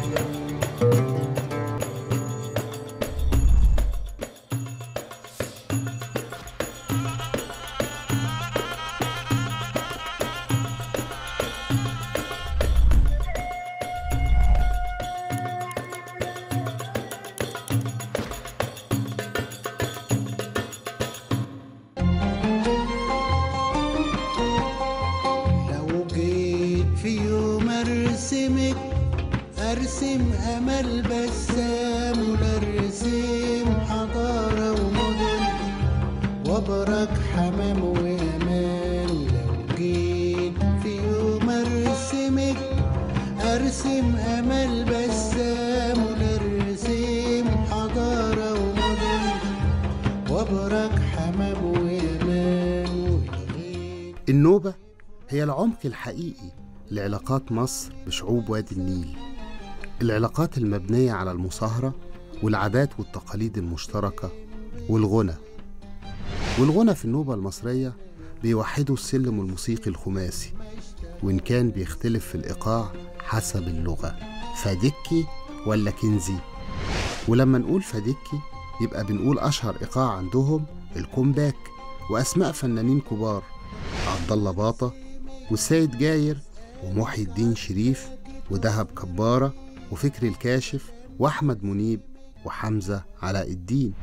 لو جيت في يوم ارسمك ارسم امل بسام ونرسم حضارة ومدن وابرك حمام وامان لو جيت في يوم ارسمك ارسم امل بسام ونرسم حضارة ومدن وابرك حمام وامان والغيب النوبة هي العمق الحقيقي لعلاقات مصر بشعوب وادي النيل العلاقات المبنية على المصاهرة والعادات والتقاليد المشتركة والغنى والغنى في النوبة المصرية بيوحدوا السلم الموسيقي الخماسي وإن كان بيختلف في الإيقاع حسب اللغة فدكي ولا كنزي ولما نقول فدكي يبقى بنقول أشهر إيقاع عندهم الكومباك وأسماء فنانين كبار عبد الله باطة والسيد جاير ومحي الدين شريف ودهب كبارة وفكري الكاشف وأحمد منيب وحمزة علاء الدين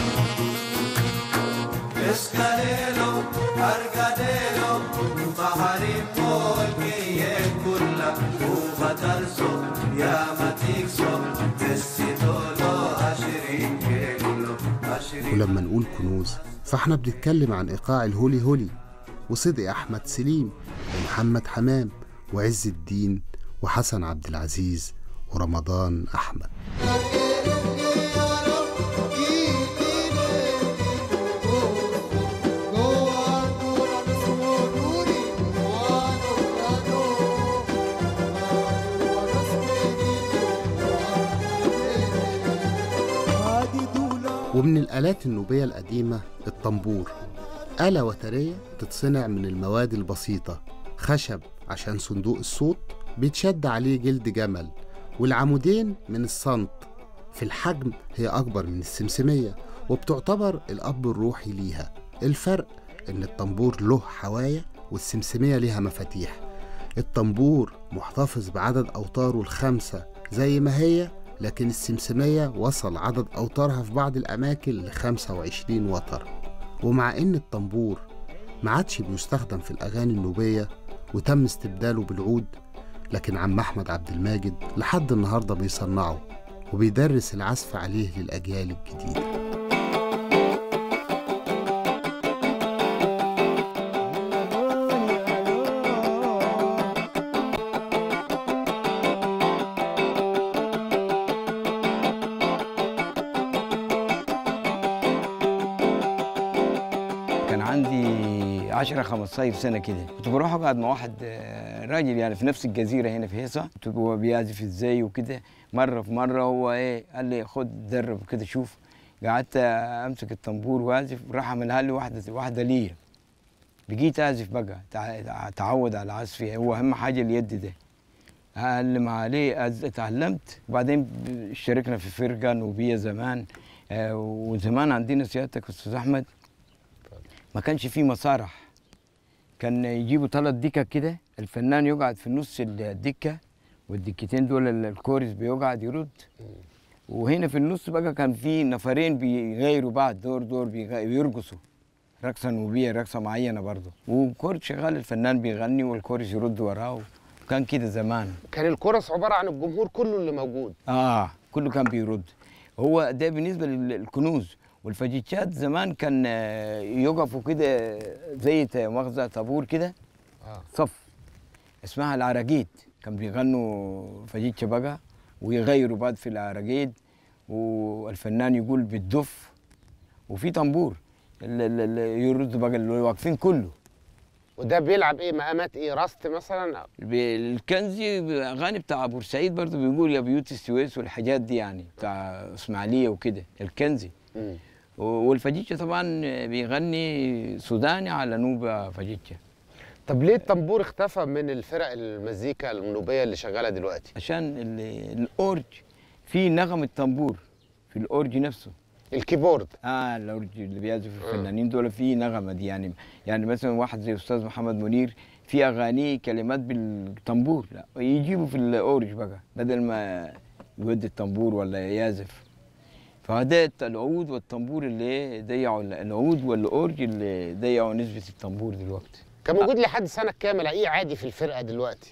Escalero, arcadero, pajarín porque kulla, ufatarso, ya matikso, تسيتولو عشرين كيلو عشرين ولما نقول كنوز فاحنا بنتكلم عن إيقاع الهولي هولي وصدقي أحمد سليم ومحمد حمام وعز الدين وحسن عبد العزيز ورمضان أحمد ومن الآلات النوبية القديمة الطنبور آلة وترية تتصنع من المواد البسيطة خشب عشان صندوق الصوت بيتشد عليه جلد جمل والعمودين من الصنط في الحجم هي أكبر من السمسمية وبتعتبر الأب الروحي ليها الفرق إن الطنبور له حوايا والسمسمية ليها مفاتيح الطنبور محتفظ بعدد أوتاره الخمسة زي ما هي لكن السمسمية وصل عدد أوتارها في بعض الأماكن لخمسة وعشرين وتر ومع إن الطنبور ما عادش بيستخدم في الأغاني النوبية وتم استبداله بالعود لكن عم أحمد عبد الماجد لحد النهاردة بيصنعه وبيدرس العزف عليه للأجيال الجديدة كان عندي 10 15 سنه كده كنت بروح اقعد مع واحد آه، راجل يعني في نفس الجزيره هنا في هيصه كنت هو بيعزف ازاي وكده مره في مره هو ايه قال لي خد درب كده شوف قعدت امسك الطنبور واعزف راح عملها لي واحده واحده ليا بقيت اعزف بقى تع- تعود على عزفي هو اهم حاجه اليد ده اعلم عليه أز- اتعلمت وبعدين ب- اشتركنا في فرقه نوبيه زمان آه، وزمان عندنا سيادتك استاذ احمد ما كانش فيه مسارح كان يجيبوا ثلاث دكك كده الفنان يقعد في نص الدكه والدكتين دول ال- الكورس بيقعد يرد وهنا في النص بقى كان في نفرين بيغيروا بعض دور دور بيغ- بيرقصوا رقصه نوبيه رقصه معينه برضه وكورس شغال الفنان بيغني والكورس يرد وراه كان كده زمان كان الكورس عباره عن الجمهور كله اللي موجود اه كله كان بيرد هو ده بالنسبه للكنوز والفجيتشات زمان كان آه، يقفوا كده زي ت- مؤاخذه طابور كده اه صف اسمها العراجيد كان بيغنوا فجيتشا بقى ويغيروا بعض في العراجيد والفنان يقول بالدف وفي طنبور ال- ال- ال- يرد بقى اللي واقفين كله وده بيلعب ايه مقامات ايه راست مثلا ب- الكنزي اغاني بتاع بورسعيد برضه بيقول يا بيوت السويس والحاجات دي يعني بتاع اسماعيليه وكده الكنزي مم. والفجيتشا طبعا بيغني سوداني على نوبه فجيتشا طب ليه الطنبور اختفى من الفرق المزيكا النوبيه اللي شغاله دلوقتي عشان ال- الاورج في نغمه طنبور في الاورج نفسه الكيبورد اه الاورج اللي بيعزف الفنانين دول في نغمه دي يعني يعني مثلا واحد زي استاذ محمد منير في اغانيه كلمات بالطنبور لا يجيبوا في الاورج بقى بدل ما يودي الطنبور ولا يعزف فهذا العود والطنبور اللي ضيعوا العود والاورج اللي ضيعوا نسبه الطنبور دلوقتي كان موجود لحد سنه كام الاقيه عادي في الفرقه دلوقتي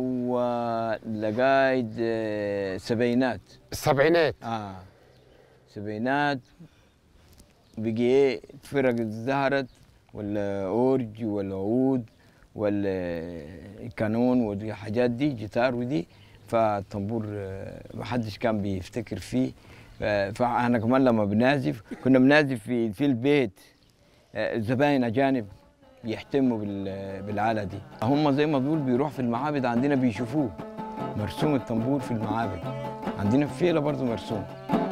ولغايه آه، سبعينات السبعينات اه سبعينات بقي ايه فرق ظهرت ولا اورج ولا عود ولا القانون والحاجات دي جيتار ودي فالطنبور آه، محدش كان بيفتكر فيه ف- فاحنا كمان لما بنعزف كنا بنعزف في في البيت آه، زباين اجانب يهتموا بال- بالآلة دي هم زي ما بقول بيروح في المعابد عندنا بيشوفوه مرسوم الطنبور في المعابد عندنا في فيلة برضه مرسوم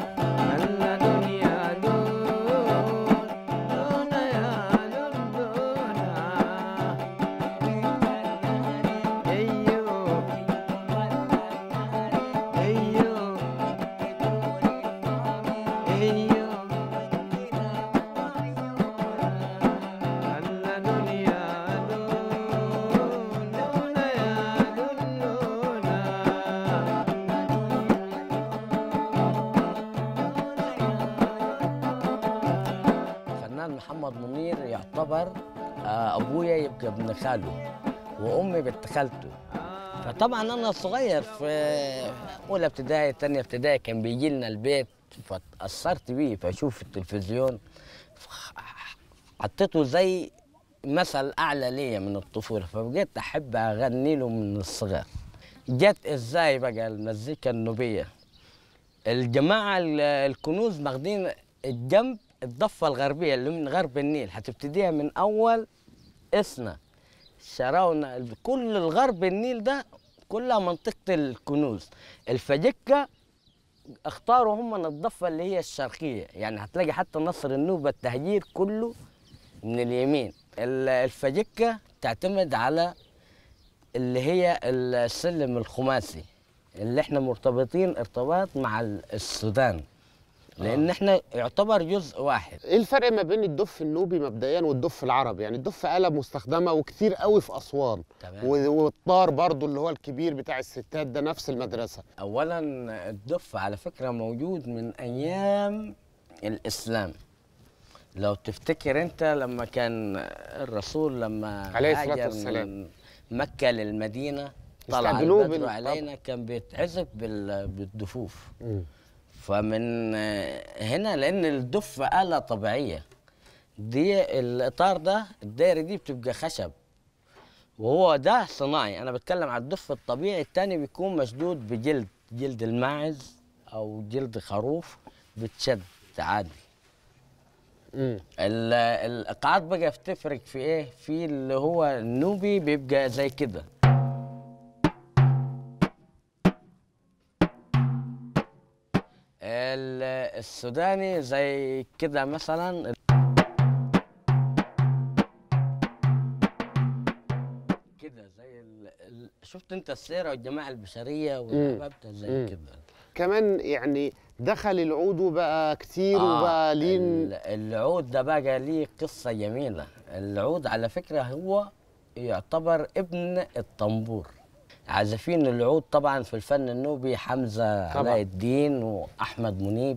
الفنان محمد منير يعتبر آه، ابويا يبقى ابن خاله وامي بنت خالته فطبعا انا صغير في اولى ابتدائي ثانيه ابتدائي كان بيجي لنا البيت فتاثرت بيه فاشوف التلفزيون ف- حطيته زي مثل اعلى ليا من الطفوله فبقيت احب اغني له من الصغر جت ازاي بقى المزيكا النوبيه الجماعة ال- الكنوز ماخدين الجنب الضفة الغربية اللي من غرب النيل هتبتديها من أول إسنا شراونا كل الغرب النيل ده كلها منطقة الكنوز الفجكة اختاروا هم من الضفة اللي هي الشرقية يعني هتلاقي حتى نصر النوبة التهجير كله من اليمين ال- الفجكة تعتمد على اللي هي السلم الخماسي اللي احنا مرتبطين ارتباط مع ال- السودان لان احنا يعتبر جزء واحد ايه الفرق ما بين الدف النوبي مبدئيا والدف العربي يعني الدف آلة مستخدمة وكتير قوي في أسوان تمام. و- والطار برضو اللي هو الكبير بتاع الستات ده نفس المدرسة اولا الدف على فكره موجود من ايام الاسلام لو تفتكر انت لما كان الرسول لما عليه الصلاة هاجر والسلام. من مكه للمدينه طلع يستقبلوه البدر بال- علينا كان بيتعزف بال- بالدفوف فمن آه، هنا لان الدف آلة طبيعية دي الإطار ده الدايرة دي بتبقى خشب وهو ده صناعي أنا بتكلم على الدف الطبيعي التاني بيكون مشدود بجلد جلد الماعز أو جلد خروف بتشد عادي مم. ال- الإيقاعات بقى بتفرق في إيه؟ في اللي هو النوبي بيبقى زي كده ال- السوداني زي كده مثلا كده زي ال... ال... شفت انت السيره والجماعه البشريه والحبابته زي مم. كده كمان يعني دخل العود وبقى كتير آه، وبقى ليه ال- العود ده بقى ليه قصة جميلة العود على فكرة هو يعتبر ابن الطنبور عازفين العود طبعا في الفن النوبي حمزة طبعاً. علاء الدين وأحمد منيب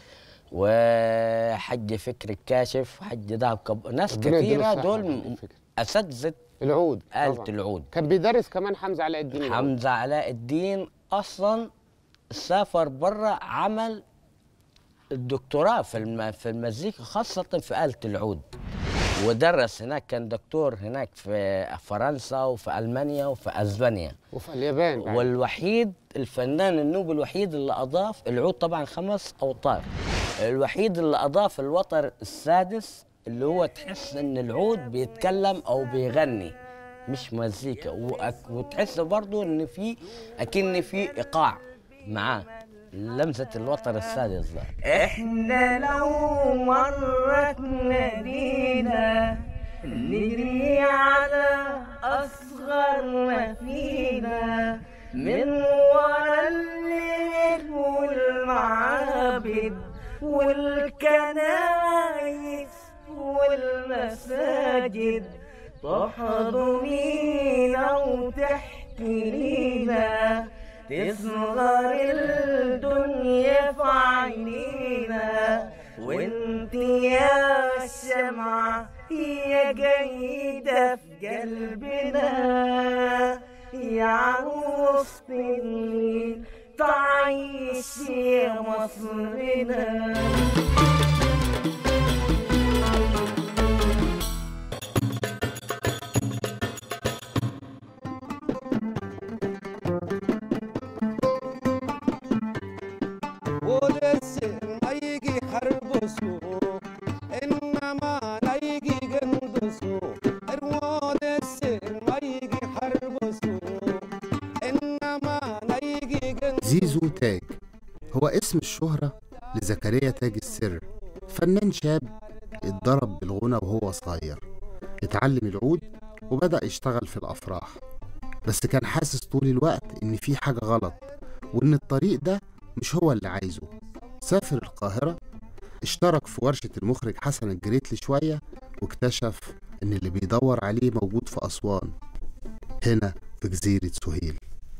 وحج فكر الكاشف وحج دهب كب... ناس ربنا يديله كثيرة الصحة دول على م- فكرة. أساتذة العود آلة طبعاً. العود كان بيدرس كمان حمزة علاء الدين العود. حمزة علاء الدين أصلا سافر برا عمل الدكتوراه في الم... في المزيكا خاصة في آلة العود ودرس هناك كان دكتور هناك في فرنسا وفي ألمانيا وفي أسبانيا وفي اليابان بعد. والوحيد الفنان النوبي الوحيد اللي أضاف العود طبعا خمس أوتار الوحيد اللي أضاف الوتر السادس اللي هو تحس إن العود بيتكلم أو بيغني مش مزيكا وأك- وتحس برضو إن في أكن في إيقاع معاه لمسة الوتر السادس ده احنا لو مرت مدينة نجري على أصغر ما فينا من ورا الليل والمعابد والكنايس والمساجد تحضنينا وتحكي لينا تصغر الدنيا في عينينا وانت يا الشمعة يا جيدة في قلبنا يا عروسة الليل تعيش يا مصرنا ودسر ما يجي حربسو انما لا يجي قندسو ودسر ما يجي حربسو انما لا يجي قندسو زيزو تاج هو اسم الشهرة لزكريا تاج السر فنان شاب اتضرب بالغنى وهو صغير اتعلم العود وبدأ يشتغل في الأفراح بس كان حاسس طول الوقت إن في حاجة غلط وإن الطريق ده مش هو اللي عايزه سافر القاهرة اشترك في ورشة المخرج حسن الجريتلي شوية واكتشف إن اللي بيدور عليه موجود في أسوان هنا في جزيرة سهيل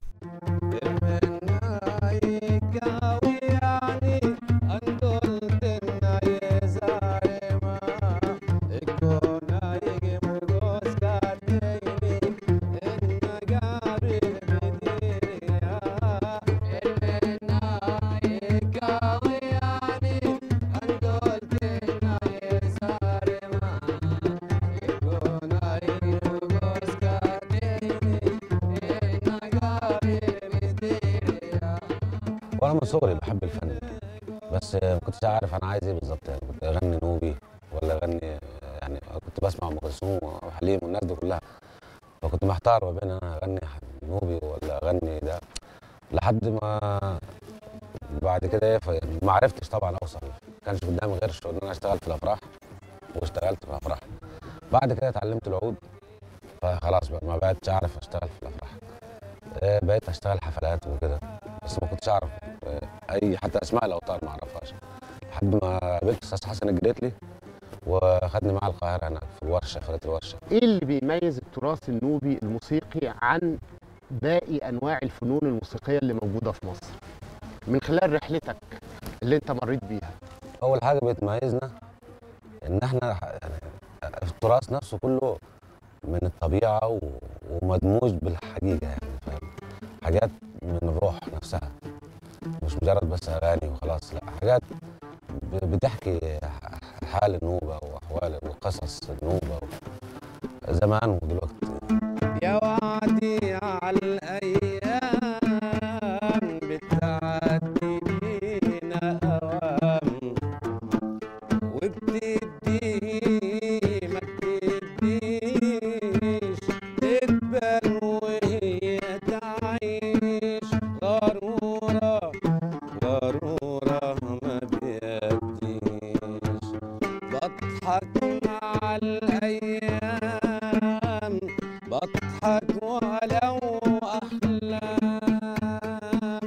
وانا من صغري بحب الفن بس ما كنتش عارف انا عايز ايه بالظبط يعني كنت اغني نوبي ولا اغني يعني كنت بسمع ام كلثوم وحليم والناس دي كلها فكنت محتار ما بين انا اغني نوبي ولا اغني ده لحد ما بعد كده ايه ف- ما عرفتش طبعا اوصل ما كانش قدامي غير شو ان انا اشتغل في الافراح واشتغلت في الافراح بعد كده اتعلمت العود فخلاص بقى ما بقتش اعرف اشتغل في الافراح آه، بقيت اشتغل حفلات وكده بس ما كنتش اعرف آه، اي حتى اسماء الاوتار ما اعرفهاش لحد ما قابلت استاذ حسن الجريتلي وخدني معاه القاهره هنا في الورشه فرقه الورشه ايه اللي بيميز التراث النوبي الموسيقي عن باقي انواع الفنون الموسيقيه اللي موجوده في مصر من خلال رحلتك اللي انت مريت بيها اول حاجه بتميزنا ان احنا ح- يعني التراث نفسه كله من الطبيعه و- ومدموج بالحقيقه يعني فاهم حاجات من الروح نفسها مش مجرد بس اغاني وخلاص لا حاجات ب- بتحكي ح- حال النوبه واحوال وقصص النوبه زمان ودلوقتي يا وعدي على الأيام بتعدي بينا أوام وبتدي ما بتديش تقبل وهي تعيش غرورة غرورة ما بيديش بضحك مع الأيام بضحك ولو أحلام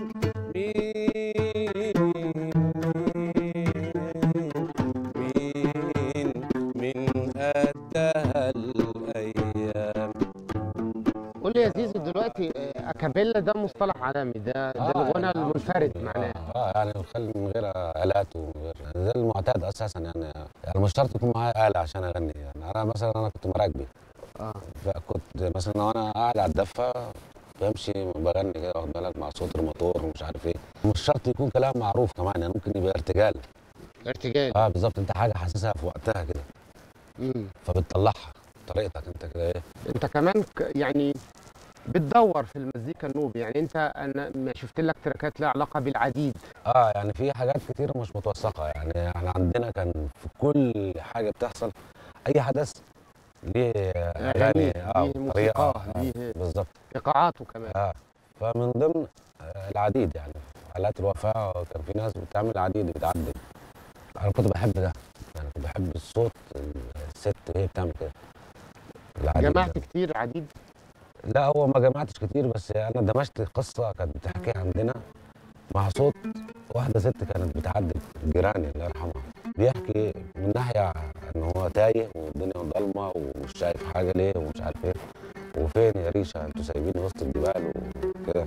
مين مين من قدها الأيام قول لي يا زيزو دلوقتي آه، اكابيلا ده مصطلح عالمي ده ده الغنى المنفرد معناه اه يعني بتخلي من غير آلات ومن غير يعني ده المعتاد أساسا يعني يعني مش شرط يكون معايا آلة عشان أغني يعني أنا مثلا أنا كنت مراكبي اه فكنت مثلا وانا قاعد على الدفه بمشي بغني كده واخد بالك مع صوت الموتور ومش عارف ايه مش شرط يكون كلام معروف كمان يعني ممكن يبقى ارتجال ارتجال اه بالظبط انت حاجه حاسسها في وقتها كده مم. فبتطلعها طريقتك انت كده ايه انت كمان ك- يعني بتدور في المزيكا النوبي يعني انت انا ما شفت لك تراكات لها علاقه بالعديد اه يعني في حاجات كتير مش متوثقه يعني احنا عندنا كان في كل حاجه بتحصل اي حدث ليه اغاني أغانيه، اه ليه طريقه موسيقاه، آه ليه- بالظبط ايقاعاته كمان اه فمن ضمن آه، العديد يعني حالات الوفاه كان في ناس بتعمل عديد بتعدي انا كنت بحب ده يعني كنت بحب الصوت الست وهي بتعمل كده العديد جمعت ده. كتير عديد لا هو ما جمعتش كتير بس انا دمجت قصه كانت بتحكيها عندنا مع صوت واحده ست كانت بتعدي جيراني الله يرحمها بيحكي من ناحيه ان هو تايه والدنيا ضلمه ومش شايف حاجه ليه ومش عارف ايه وفين يا ريشه انتوا سايبيني وسط الجبال وكده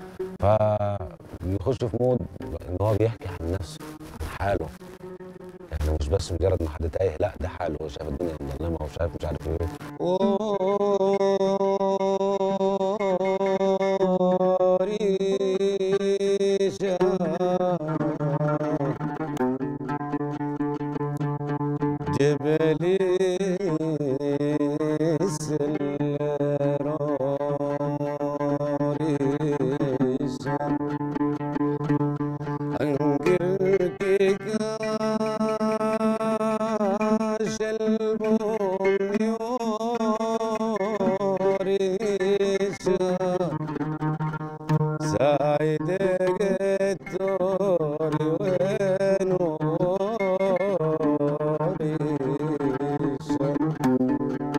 فبيخش في مود ان هو بيحكي عن نفسه عن حاله يعني مش بس مجرد ما حد تايه لا ده حاله هو شايف الدنيا مظلمه وشايف مش عارف ايه وريشة جبلي السراريشة أنقرك كاش البوم يوريشة سايد الدور وين وريشة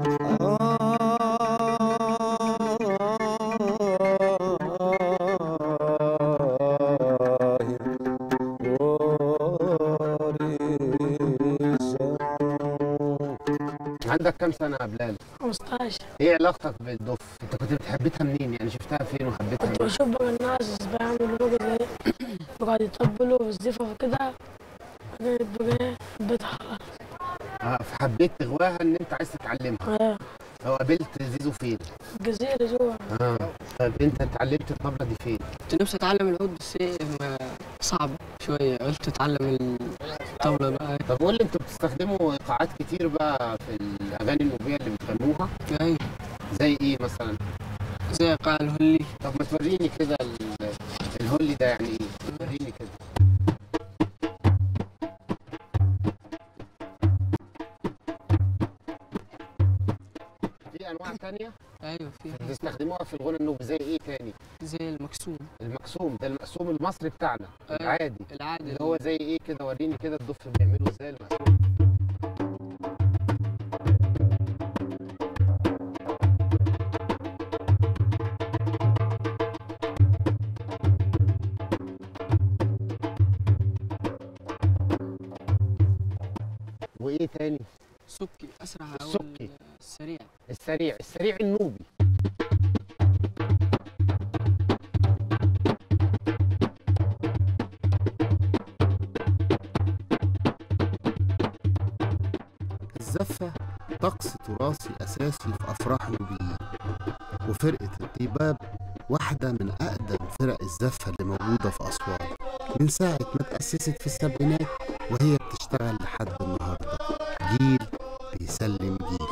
عندك كام سنه يا بلال 15 ايه علاقتك بالدف انت كنت بتحبتها منين يعني شفتها فين وحبيتها كنت منين بشوف بقى الناس بيعملوا بقى زي بقعد يطبلوا بالزفة وكده بعدين بقى حبيتها خلاص اه فحبيت تغواها ان انت عايز تتعلمها آه، لو قابلت زيزو فين الجزيرة جوا اه طيب انت اتعلمت الطبله دي فين كنت نفسي اتعلم العود بس هي ما- صعبة شوية قلت اتعلم الطبلة بقى طب قول لي انتوا بتستخدموا ايقاعات كتير بقى في الاغاني النوبيه اللي بتغنوها ايوه زي ايه مثلا زي قاع الهلي طب ما توريني كده ال- الهولي ده يعني ايه وريني كده في انواع تانية ايوه في بتستخدموها في الغنى النوبي زي ايه تاني زي المكسوم المقسوم ده المقسوم المصري بتاعنا أيوة. العادي العادي اللي هو زي ايه كده وريني كده الضف بيعمله ازاي المقسوم وايه تاني سكي اسرع او السكي. السريع السريع السريع النوبي الزفة طقس تراثي أساسي في أفراح نوبيين وفرقة الطيباب واحدة من أقدم فرق الزفة اللي موجودة في أسوان من ساعة ما تأسست في السبعينات وهي بتشتغل لحد النهاردة جيل بيسلم جيل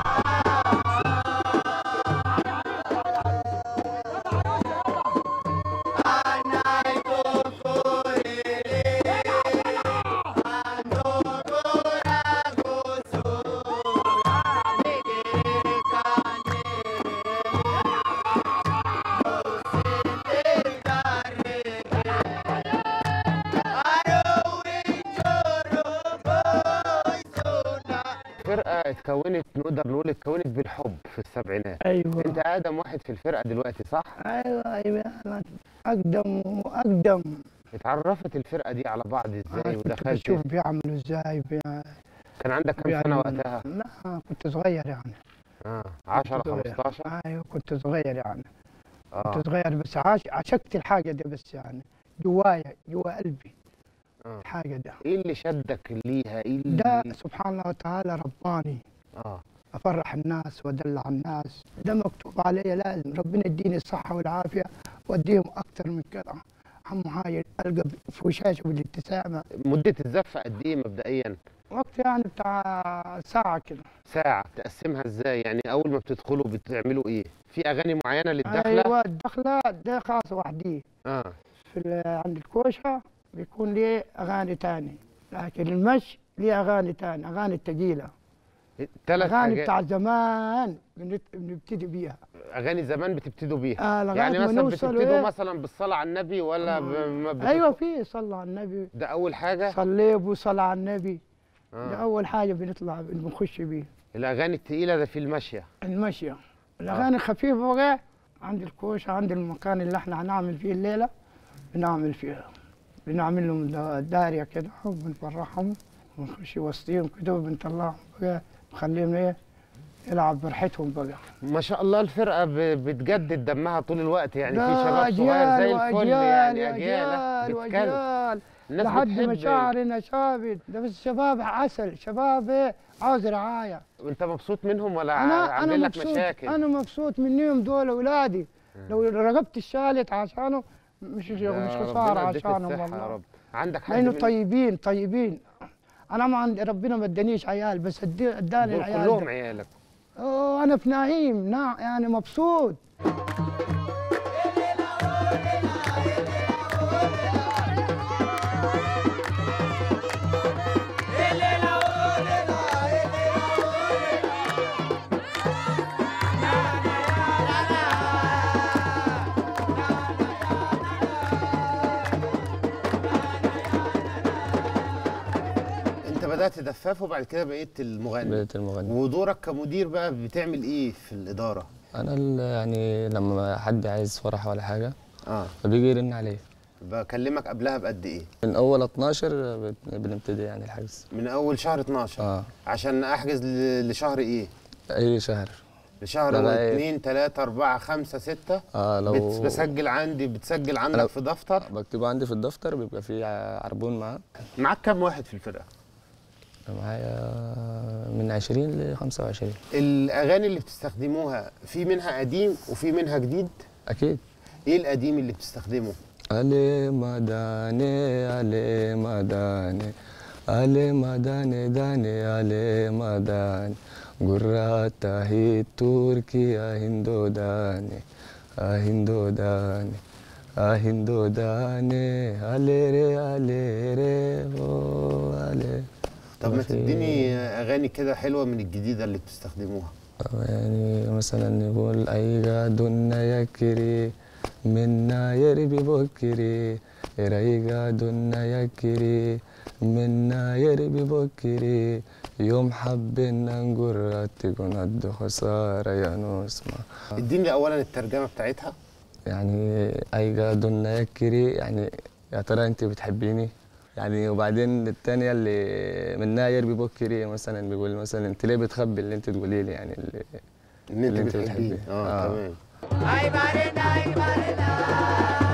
فرقة اتكونت نقدر نقول اتكونت بالحب في السبعينات ايوه انت اقدم واحد في الفرقة دلوقتي صح؟ ايوه ايوه انا اقدم واقدم اتعرفت الفرقة دي على بعض ازاي أنا كنت ودخلت بشوف بيعملوا ازاي بي... كان عندك كام سنة وقتها؟ لا كنت صغير يعني اه 10 كنت صغير. 15 ايوه كنت صغير يعني اه كنت صغير بس عاش عشقت الحاجه دي بس يعني جوايا جوا قلبي آه. الحاجه دي ايه اللي شدك ليها؟ ايه اللي ده سبحان الله وتعالى رباني اه افرح الناس وادلع الناس ده مكتوب علي لازم ربنا يديني الصحه والعافيه واديهم اكثر من كده اهم حاجه القى في وشاشه بالابتسامه مدة الزفة قد ايه مبدئيا؟ وقت يعني بتاع ساعه كده ساعة تقسمها ازاي؟ يعني أول ما بتدخلوا بتعملوا ايه؟ في أغاني معينة للدخلة؟ ايوه الدخله ده خاصه وحدي اه في ال- عند الكوشه بيكون ليه اغاني تاني لكن المشي ليه اغاني تاني اغاني تقيله ثلاث اغاني حاجات بتاع زمان بنت- بنبتدي بيها أغاني زمان بتبتدوا بيها آه لغايه يعني ما مثلا نوصل بتبتدوا إيه؟ مثلا بالصلاة على النبي ولا ب... ما بت- ايوه في صلى على النبي ده أول حاجة؟ صلي وصلى على النبي ده آه. اول حاجه بنطلع بنخش بيه الأغاني التقيلة ده في المشية المشيه الاغاني خفيفه بقى عند الكوشه عند المكان اللي احنا هنعمل فيه الليله بنعمل فيها بنعمل لهم دا- داريه كده وبنفرحهم ونخش وسطيهم كده وبنطلعهم بقى نخليهم ايه يلعب براحتهم بقى ما شاء الله الفرقه ب- بتجدد دمها طول الوقت يعني في ده شباب صغير زي الفل وأجيال يعني اجيال وأجيال بتكلم وأجيال الناس لحد ما بتحب شعرنا شابت ده بس شباب عسل شباب ايه عاوز رعايه انت مبسوط منهم ولا انا انا عاملين لك مبسوط مشاكل انا مبسوط منهم دول اولادي لو رغبت الشالت عشانه مش مش يا خساره ربنا يديك عشانهم الصحة يا والله رب عندك حد لانه من- طيبين طيبين انا ما عندي ربنا ما ادانيش عيال بس أدي- اداني دول العيال كلهم ده. عيالك أوه، انا في نعيم نع يعني مبسوط انت بدات دفاف وبعد كده بقيت المغني بقيت المغني ودورك كمدير بقى بتعمل ايه في الاداره انا ال- يعني لما حد عايز فرح ولا حاجه اه فبيجي يرن عليه بكلمك قبلها بقد ايه من اول 12 بت- بنبتدي يعني الحجز من اول شهر 12 اه عشان احجز ل- لشهر ايه اي شهر لشهر لغاية- 2 3 4 5 6 اه لو بت- بسجل عندي بتسجل عندك أنا- في دفتر بكتبه عندي في الدفتر بيبقى فيه ع- عربون معاه معاك كام واحد في الفرقه معايا من 20 ل 25 الاغاني اللي بتستخدموها في منها قديم وفي منها جديد اكيد ايه القديم اللي بتستخدمه علي مداني علي مداني علي مداني داني علي مداني قرات هي تركيا هندو داني هندو داني هندو داني علي ري علي ري أو علي طب ما في- تديني اغاني كده حلوه من الجديده اللي بتستخدموها يعني مثلا نقول أيغا دنا يكري منا يربي بكري ريغا دنا يكري منا يربي بكري يوم حبنا نقول تكون قد خسارة يا نسمة اديني اولا الترجمه بتاعتها يعني أيغا دنا يكري يعني يا ترى أنت بتحبيني يعني وبعدين التانية اللي منها يربي بكري مثلا بيقول مثلا انت ليه بتخبي اللي انت تقولي لي يعني اللي ان انت اللي بتحبيه اه, آه. تمام Ay, Marina, ay, Marina.